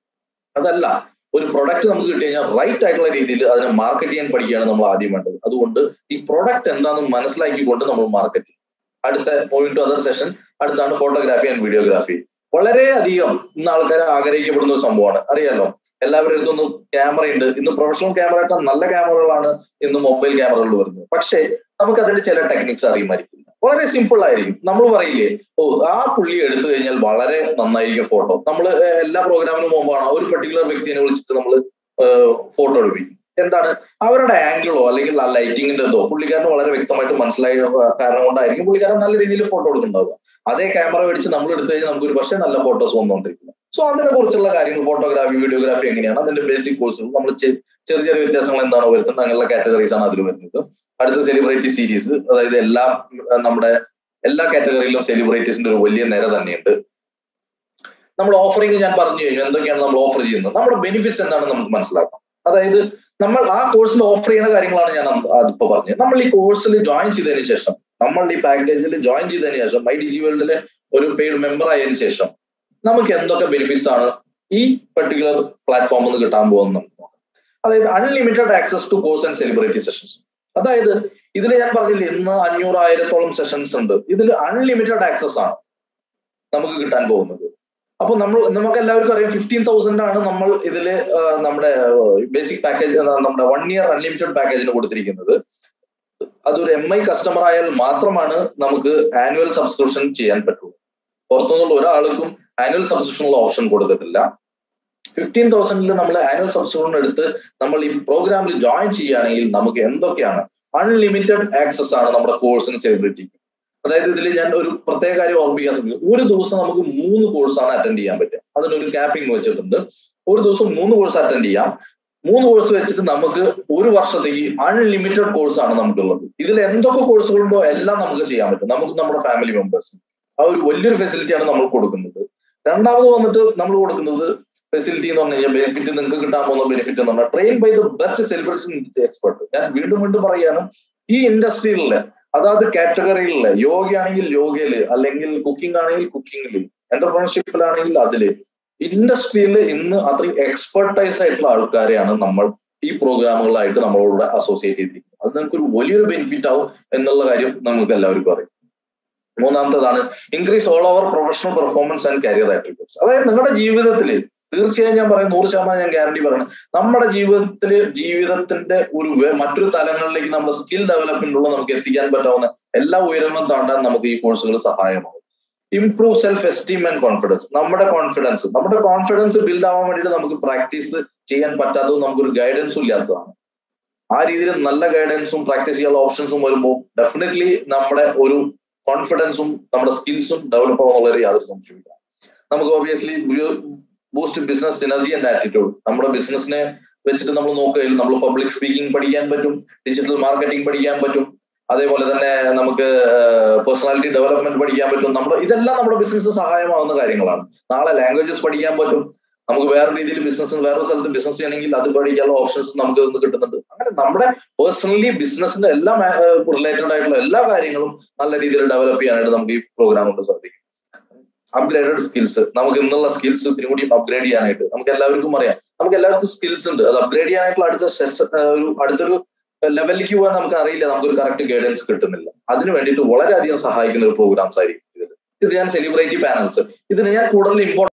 അതല്ല ഒരു പ്രൊഡക്റ്റ് നമുക്ക് കിട്ടി കഴിഞ്ഞാൽ റൈറ്റ് ആയിട്ടുള്ള രീതിയിൽ അതിനെ മാർക്കറ്റ് ചെയ്യാൻ പഠിക്കുകയാണ് നമ്മൾ ആദ്യം വേണ്ടത് അതുകൊണ്ട് ഈ പ്രൊഡക്റ്റ് എന്താണെന്ന് മനസ്സിലാക്കിക്കൊണ്ട് നമ്മൾ മാർക്കറ്റ് ചെയ്യും അടുത്ത മൂവിങ് ടു അതർ സെഷൻ അടുത്താണ് ഫോട്ടോഗ്രാഫി ആൻഡ് വീഡിയോഗ്രാഫി വളരെയധികം ഇന്ന് ആൾക്കാർ ആഗ്രഹിക്കപ്പെടുന്ന ഒരു സംഭവമാണ് അറിയാലോ എല്ലാവരുടെ അടുത്തൊന്നും ക്യാമറ ഉണ്ട് ഇന്ന് പ്രൊഫഷണൽ ക്യാമറയൊക്കെ നല്ല ക്യാമറകളാണ് ഇന്ന് മൊബൈൽ ക്യാമറകൾ വരുന്നത് പക്ഷേ നമുക്ക് അതിന്റെ ചില ടെക്നിക്സ് അറിയുമായിരിക്കില്ല വളരെ സിമ്പിൾ ആയിരിക്കും നമ്മൾ പറയില്ലേ ഓ ആ പുള്ളി എടുത്തു കഴിഞ്ഞാൽ വളരെ നന്നായിരിക്കും ഫോട്ടോ നമ്മൾ എല്ലാ പ്രോഗ്രാമിനും പോകുമ്പോഴാണ് ഒരു പെർട്ടിക്കുലർ വ്യക്തിനെ വിളിച്ചിട്ട് നമ്മൾ ഫോട്ടോ എടുപ്പിക്കും എന്താണ് അവരുടെ ആംഗിളോ അല്ലെങ്കിൽ ആ ലൈറ്റിങ്ങിന്റെ എന്തോ പുള്ളിക്കാരന് വളരെ വ്യക്തമായിട്ട് മനസ്സിലായ കാരണം കൊണ്ടായിരിക്കും പുള്ളിക്കാരൻ നല്ല രീതിയിൽ ഫോട്ടോ എടുക്കുന്നുണ്ടാവുക അതേ ക്യാമറ മേടിച്ച് നമ്മൾ എടുത്തു കഴിഞ്ഞാൽ നമുക്ക് ഒരു പക്ഷേ നല്ല ഫോട്ടോസ് വന്നുകൊണ്ടിരിക്കുന്നത് സോ അതിനെ കുറിച്ചുള്ള കാര്യങ്ങൾ ഫോട്ടോഗ്രാഫി വീഡിയോഗ്രാഫി എങ്ങനെയാണ് അതിന്റെ ബേസിക് കോഴ്സുകൾ നമ്മൾ ചെറിയ ചെറിയ വ്യത്യാസങ്ങൾ എന്താണോ വരുന്നത് അങ്ങനെയുള്ള കാറ്റഗറീസ് ആണ് അതിൽ വരുന്നത് അടുത്ത സെലിബ്രിറ്റി സീരീസ് അതായത് എല്ലാ നമ്മുടെ എല്ലാ കാറ്റഗറിയിലും സെലിബ്രിറ്റീസിന്റെ ഒരു വലിയ നിര തന്നെയുണ്ട് നമ്മൾ ഓഫറിങ് ഞാൻ പറഞ്ഞു കഴിഞ്ഞു എന്തൊക്കെയാണ് നമ്മൾ ഓഫർ ചെയ്യുന്നത് നമ്മുടെ ബെനിഫിറ്റ്സ് എന്താണെന്ന് നമുക്ക് മനസ്സിലാക്കാം അതായത് നമ്മൾ ആ കോഴ്സിൽ ഓഫർ ചെയ്യുന്ന കാര്യങ്ങളാണ് ഞാൻ അതിപ്പോ പറഞ്ഞത് നമ്മൾ ഈ കോഴ്സിൽ ജോയിൻ ചെയ്തതിന് ശേഷം നമ്മൾ ഈ പാക്കേജിൽ ജോയിൻ ചെയ്തതിന് ശേഷം മൈ ഡി ജി വേൾഡിലെ ഒരു പെയ്ഡ് മെമ്പർ ആയതിനു ശേഷം നമുക്ക് എന്തൊക്കെ ബെനിഫിറ്റ്സ് ആണ് ഈ പെർട്ടിക്കുലർ പ്ലാറ്റ്ഫോമിൽ നിന്ന് കിട്ടാൻ പോകുന്നത് അതായത് unlimited access to course and celebrity sessions അതായത് ഇതിൽ ഞാൻ പറഞ്ഞില്ലേ ഇന്ന് അഞ്ഞൂറായിരത്തോളം സെഷൻസ് ഉണ്ട് ഇതിൽ അൺലിമിറ്റഡ് ആക്സസ് ആണ് നമുക്ക് കിട്ടാൻ പോകുന്നത് അപ്പൊ നമ്മൾ നമുക്ക് എല്ലാവർക്കും അറിയാം ഫിഫ്റ്റീൻ തൗസൻഡ് ആണ് നമ്മൾ ഇതില് നമ്മുടെ ബേസിക് പാക്കേജ് നമ്മുടെ വൺ ഇയർ അൺലിമിറ്റഡ് പാക്കേജിന് കൊടുത്തിരിക്കുന്നത് അതൊരു എം ഐ കസ്റ്റമർ ആയാൽ മാത്രമാണ് നമുക്ക് ആനുവൽ സബ്സ്ക്രിപ്ഷൻ ചെയ്യാൻ പറ്റുള്ളൂ പുറത്തുനിന്നുള്ള ഒരാൾക്കും ആനുവൽ സബ്സ്ക്രിപ്ഷനുള്ള ഓപ്ഷൻ കൊടുത്തിട്ടില്ല ഫിഫ്റ്റീൻ തൗസൻഡിൽ നമ്മൾ ആനുവൽ സബ്സ്ക്രിപ്ഷൻ എടുത്ത് നമ്മൾ ഈ പ്രോഗ്രാമിൽ ജോയിൻ ചെയ്യുകയാണെങ്കിൽ നമുക്ക് എന്തൊക്കെയാണ് അൺലിമിറ്റഡ് ആക്സസ് ആണ് നമ്മുടെ കോഴ്സിന് സെലിബ്രിറ്റിക്ക് അതായത് ഇതിൽ ഞാൻ ഒരു പ്രത്യേക കാര്യം ഓർമ്മിക്കാൻ ശ്രമിക്കും ഒരു ദിവസം നമുക്ക് മൂന്ന് കോഴ്സാണ് അറ്റൻഡ് ചെയ്യാൻ പറ്റുക അതിനൊരു ക്യാപ്പിംഗ് വെച്ചിട്ടുണ്ട് ഒരു ദിവസം മൂന്ന് കോഴ്സ് അറ്റൻഡ് ചെയ്യാം മൂന്ന് കോഴ്സ് വെച്ചിട്ട് നമുക്ക് ഒരു വർഷത്തേക്ക് അൺലിമിറ്റഡ് കോഴ്സ് ആണ് നമുക്കുള്ളത് ഇതിൽ എന്തൊക്കെ കോഴ്സുകളുണ്ടോ എല്ലാം നമുക്ക് ചെയ്യാൻ പറ്റും നമുക്ക് നമ്മുടെ ഫാമിലി മെമ്പേഴ്സ് ആ ഒരു വലിയൊരു ഫെസിലിറ്റിയാണ് നമ്മൾ കൊടുക്കുന്നത് രണ്ടാമത് വന്നിട്ട് നമ്മൾ കൊടുക്കുന്നത് ഫെസിലിറ്റി എന്ന് പറഞ്ഞു കഴിഞ്ഞാൽ ബെനിഫിറ്റ് നിങ്ങൾക്ക് കിട്ടാൻ പോകുന്ന ബെനിഫിറ്റ് എന്ന് പറഞ്ഞാൽ train by the best celebration expert ഞാൻ വീണ്ടും വീണ്ടും പറയാണ് ഈ ഇൻഡസ്ട്രിയിലെ അതാത് കാറ്റഗറികളിലെ യോഗയാണെങ്കിൽ യോഗയില് അല്ലെങ്കിൽ കുക്കിംഗ് ആണെങ്കിൽ കുക്കിങ്ങില് എന്റർപ്രണർഷിപ്പിലാണെങ്കിൽ അതില് ഇൻഡസ്ട്രിയിൽ ഇന്ന് അത്രയും എക്സ്പെർട്ടൈസ് ആയിട്ടുള്ള ആൾക്കാരെയാണ് നമ്മൾ ഈ പ്രോഗ്രാമുകളായിട്ട് നമ്മളോട് അസോസിയേറ്റ് ചെയ്തിരിക്കുന്നത് അത് നമുക്ക് ഒരു വലിയൊരു ബെനിഫിറ്റ് ആവും എന്നുള്ള കാര്യം നമുക്ക് എല്ലാവർക്കും അറിയാം മൂന്നാമത്തേതാണ് increase all over professional performance and career attributes അതായത് നിങ്ങളുടെ ജീവിതത്തിൽ തീർച്ചയായും ഞാൻ പറയും നൂറ് ശതമാനം ഞാൻ ഗ്യാരണ്ടി പറയണം നമ്മുടെ ജീവിതത്തിൽ ജീവിതത്തിന്റെ ഒരു മറ്റൊരു തലങ്ങളിലേക്ക് നമ്മുടെ സ്കിൽ ഡെവലപ്മെന്റിലുള്ള നമുക്ക് എത്തിക്കാൻ പറ്റാവുന്ന എല്ലാ ഉയരങ്ങളും താണ്ടാൻ നമുക്ക് ഈ കോഴ്സുകൾ സഹായമാകും improve self esteem and confidence നമ്മുടെ കോൺഫിഡൻസ് നമ്മുടെ കോൺഫിഡൻസ് ബിൽഡ് ആവാൻ വേണ്ടിയിട്ട് നമുക്ക് പ്രാക്ടീസ് ചെയ്യാൻ പറ്റാത്തതും നമുക്കൊരു ഗൈഡൻസും ഇല്ലാത്തതാണ് ആ രീതിയിൽ നല്ല ഗൈഡൻസും പ്രാക്ടീസ് ചെയ്യാനുള്ള ഓപ്ഷൻസും വരുമ്പോൾ ഡെഫിനറ്റ്ലി നമ്മുടെ ഒരു കോൺഫിഡൻസും നമ്മുടെ സ്കിൽസും ഡെവലപ്പ് ആവുന്നുള്ള യാതൊരു സംശയമില്ല നമുക്ക് obviously boost business synergy and attitude നമ്മുടെ ബിസിനസിനെ വെച്ചിട്ട് നമ്മൾ നോക്കുകയും നമ്മൾ പബ്ലിക് സ്പീക്കിംഗ് പഠിക്കാൻ പറ്റും ഡിജിറ്റൽ മാർക്കറ്റിംഗ് പഠിക്കാൻ പറ്റും അതേപോലെ തന്നെ നമുക്ക് പേഴ്സണാലിറ്റി ഡെവലപ്മെന്റ് പഠിക്കാൻ പറ്റും നമ്മൾ ഇതെല്ലാം നമ്മുടെ ബിസിനസ് സഹായമാവുന്ന കാര്യങ്ങളാണ് നാളെ ലാംഗ്വേജസ് പഠിക്കാൻ പറ്റും നമുക്ക് വേറെ രീതിയിൽ ബിസിനസ് വേറെ സ്ഥലത്ത് ബിസിനസ് ചെയ്യണമെങ്കിൽ അത് പഠിക്കാനുള്ള ഓപ്ഷൻസ് നമുക്ക് ഇന്ന് കിട്ടുന്നുണ്ട് അങ്ങനെ നമ്മുടെ പേഴ്സണലി ബിസിനസിന്റെ എല്ലാ റിലേറ്റഡ് ആയിട്ടുള്ള എല്ലാ കാര്യങ്ങളും നല്ല രീതിയിൽ ഡെവലപ്പ് ചെയ്യാനായിട്ട് നമുക്ക് ഈ പ്രോഗ്രാം കൊണ്ട് സാധിക്കും അപ്ഗ്രേഡഡ് സ്കിൽസ് നമുക്ക് ഇന്നുള്ള സ്കിൽസ് ഇത്തിരി കൂടി അപ്ഗ്രേഡ് ചെയ്യാനായിട്ട് നമുക്ക് എല്ലാവർക്കും അറിയാം നമുക്ക് എല്ലാവർക്കും സ്കിൽസ് ഉണ്ട് അത് അപ്ഗ്രേഡ് ചെയ്യാനായിട്ടുള്ള അടുത്ത സ്ട്രെസ് ഒരു അടുത്തൊരു ലെവലിലേക്ക് പോകാൻ നമുക്ക് അറിയില്ല നമുക്കൊരു കറക്റ്റ് ഗൈഡൻസ് കിട്ടുന്നില്ല അതിന് വേണ്ടിയിട്ട് വളരെയധികം സഹായിക്കുന്ന ഒരു പ്രോഗ്രാംസ് ആയിരിക്കും ഇത് ഇത് ഞാൻ സെലിബ്രിറ്റി പാനൽസ് ഇതിന് ഞാൻ കൂടുതൽ ഇമ്പോർട്ടൻസ്